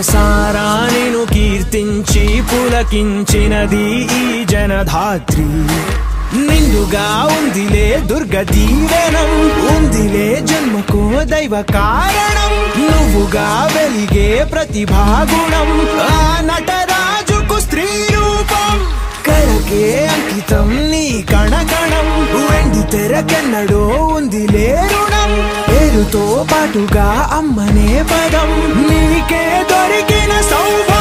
మనసారా నేను కీర్తించి పులకించినది ఈ జనధాత్రి నిండుగా ఉందిలే దుర్గ దీవెనం ఉందిలే జన్మకు దైవ కారణం నువ్వుగా వెలిగే ప్రతిభాగుణం ఆ నటరాజుకు స్త్రీ రూపం కళకే అంకితం నీ కణకణం వెండి తెరకెన్నడో ఉంది రుణం పేరుతో పాటుగా అమ్మనే పదం నీకే దొరికిన సౌభాగ్యం